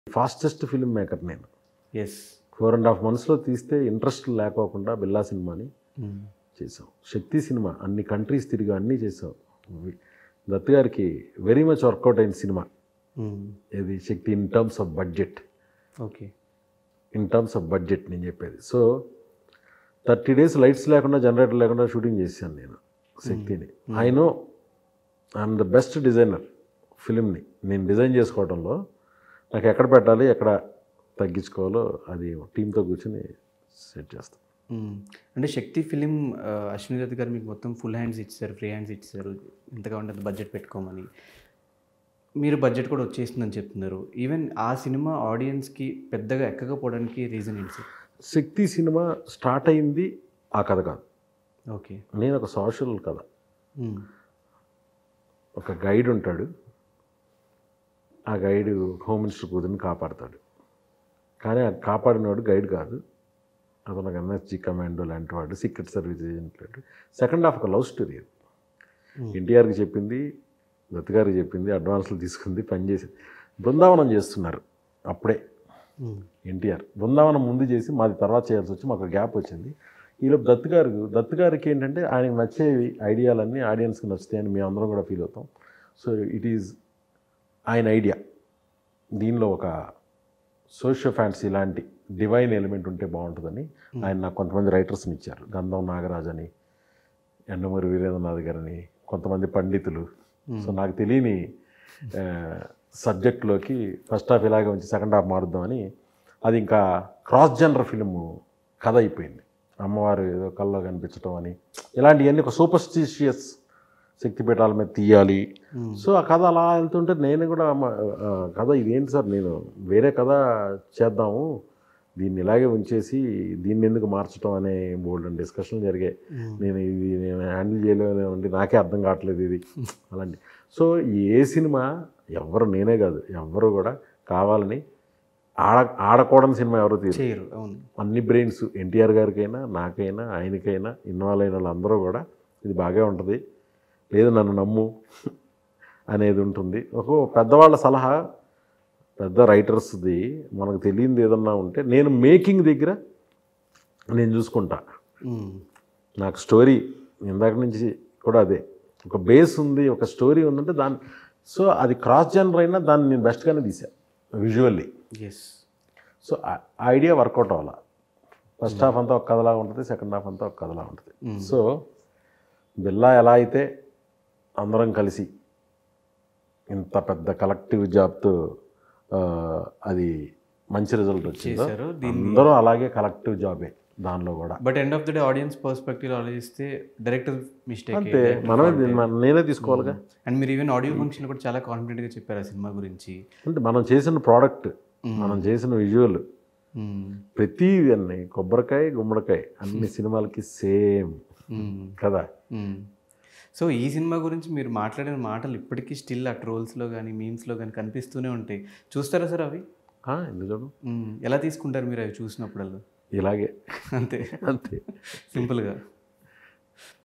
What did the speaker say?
Fastest film maker నేను yes four and half మంత్స్లో తీస్తే ఇంట్రెస్ట్ లేకోకుండా బిల్లా సినిమాని చేసాం శక్తి సినిమా అన్ని కంట్రీస్ తిరిగి అన్నీ చేసాం వి- దత్ గారికి వెరీ మచ్ వర్కౌట్ అయిన సినిమా ఇది Shakti in terms of budget okay in terms of budget నేను చెప్పేది సో థర్టీ డేస్ లైట్స్ లేకుండా జనరేటర్ లేకుండా షూటింగ్ చేశాను నేను శక్తిని I know I'm the best designer ఫిలింని నేను డిజైన్ చేసుకోవడంలో నాకు ఎక్కడ పెట్టాలి ఎక్కడ తగ్గించుకోవాలో అది టీంతో కూర్చొని సెట్ చేస్తాను అంటే శక్తి ఫిలిం అశ్విని దత్ గారు మీకు మొత్తం ఫుల్ హ్యాండ్స్ ఇచ్చారు ఫ్రీ హ్యాండ్స్ ఇచ్చారు ఎంతగా ఉంటుంది బడ్జెట్ పెట్టుకోమని మీరు బడ్జెట్ కూడా వచ్చేసిందని చెప్తున్నారు ఈవెన్ ఆ సినిమా ఆడియన్స్కి పెద్దగా ఎక్కకపోవడానికి రీజన్ ఏంటి సార్ శక్తి సినిమా స్టార్ట్ అయింది ఆ కథ కాదు ఓకే నేను ఒక సోషల్ కథ ఒక గైడ్ ఉంటాడు ఆ గైడ్ హోమ్ మినిస్టర్ కూతురిని కాపాడతాడు కానీ ఆ కాపాడినవాడు గైడ్ కాదు అతను ఒక ఎన్ఎస్జి కమాండో లాంటి వాడు సీక్రెట్ సర్వీస్ ఏజెంట్ లాంటి సెకండ్ హాఫ్ ఒక లవ్ స్టోరీ అది ఎన్టీఆర్కి చెప్పింది దత్ గారికి చెప్పింది అడ్వాన్స్లు తీసుకుంది పనిచేసింది బృందావనం చేస్తున్నారు అప్పుడే ఎన్టీఆర్ బృందావనం ముందు చేసి మాది తర్వాత చేయాల్సి వచ్చి మాకు గ్యాప్ వచ్చింది ఈలోపు దత్ గారు దత్ గారికి ఏంటంటే ఆయనకు నచ్చేవి ఐడియాలన్నీ ఆడియన్స్కి నచ్చుతాయని మేము అందరం కూడా ఫీల్ అవుతాం సో ఇట్ ఈజ్ ఆయన ఐడియా దీనిలో ఒక సోషియో ఫ్యాన్సీ లాంటి డివైన్ ఎలిమెంట్ ఉంటే బాగుంటుందని ఆయన నాకు కొంతమంది రైటర్స్ని ఇచ్చారు గంధం నాగరాజ్ అని ఎండమూరి వీరేంద్రనాథ్ గారని కొంతమంది పండితులు సో నాకు తెలియని సబ్జెక్ట్లోకి ఫస్ట్ హాఫ్ ఇలాగే ఉంచి సెకండ్ హాఫ్ మారుద్దామని అది ఇంకా క్రాస్ జనర్ ఫిలిం కథ అయిపోయింది అమ్మవారు ఏదో కల్లో కనిపించడం అని ఇలాంటివన్నీ ఒక సూపర్స్టిషియస్ శక్తిపీఠాల మీద తీయాలి సో ఆ కథ అలా వెళ్తుంటే నేను కూడా మ- ఆ, కథ ఇదేంటి సార్ నేను వేరే కథ చేద్దాము దీన్ని ఇలాగే ఉంచేసి దీన్ని ఎందుకు మార్చడం అనే బోల్డ్ డిస్కషన్లు జరిగాయి నేను ఇది నేను హ్యాండిల్ చేయలేమండి నాకే అర్థం కావట్లేదు ఇది అలాంటి సో ఏ సినిమా ఎవరు నేనే కాదు ఎవరు కూడా కావాలని ఆడ ఆడకూడని సినిమా ఎవరు తీరు చేయరు అవును అన్ని బ్రెయిన్స్ ఎన్టీఆర్ గారికైనా నాకైనా ఆయనకైనా ఇన్వాల్వ్ అయిన వాళ్ళందరూ కూడా ఇది బాగా ఉంటుంది లేదు నన్ను నమ్ము అనేది ఉంటుంది ఒక పెద్దవాళ్ళ సలహా పెద్ద రైటర్స్ది మనకు తెలియంది ఏదన్నా ఉంటే నేను మేకింగ్ దగ్గర నేను చూసుకుంటా మ్మ్. నాకు స్టోరీ ఇందాక నుంచి కూడా అదే ఒక బేస్ ఉంది ఒక స్టోరీ ఉందంటే దాన్ని సో అది క్రాస్ జనర్ అయినా దాన్ని నేను బెస్ట్గానే తీసాను విజువల్లీ ఎస్ సో ఆ ఐడియా వర్కౌట్ అవ్వాల ఫస్ట్ హాఫ్ అంతా ఒక కథలా ఉంటుంది సెకండ్ హాఫ్ అంతా ఒక కథలా ఉంటుంది సో బిల్లా ఎలా అయితే అందరం కలిసి ఇంత పెద్ద కలెక్టివ్ జాబ్తో అది మంచి రిజల్ట్ వచ్చిందో చేశారు దీన్ని అందరూ అలాగే కలెక్టివ్ జాబే దానిలో కూడా but end of the day audience perspective ఆలోచిస్తే డైరెక్టర్ మిస్టేక్ అంతే మనమే దీన్ని మన- నేనే తీసుకోవాలిగా అండ్ మీరు ఈవెన్ ఆడియో ఫంక్షన్ కూడా చాలా కాన్ఫిడెంట్గా చెప్పారు ఆ సినిమా గురించి అంటే మనం చేసిన ప్రోడక్ట్ మనం చేసిన విజువల్ మ్మ్. ప్రతి అన్ని కొబ్బరికాయ గుమ్మడికాయ అన్ని సినిమాలకి సేమ్ మ్మ్. కదా మ్మ్. సో ఈ సినిమా గురించి మీరు మాట్లాడిన మాటలు ఇప్పటికీ స్టిల్ ఆ ట్రోల్స్లో కానీ మీమ్స్లో కానీ కనిపిస్తూనే ఉంటాయి చూస్తారా సార్ అవి ఆ, ఎందుకు చూడు మ్మ్. ఎలా తీసుకుంటారు మీరు అవి చూసినప్పుడల్లా ఇలాగే అంతే అంతే సింపుల్గా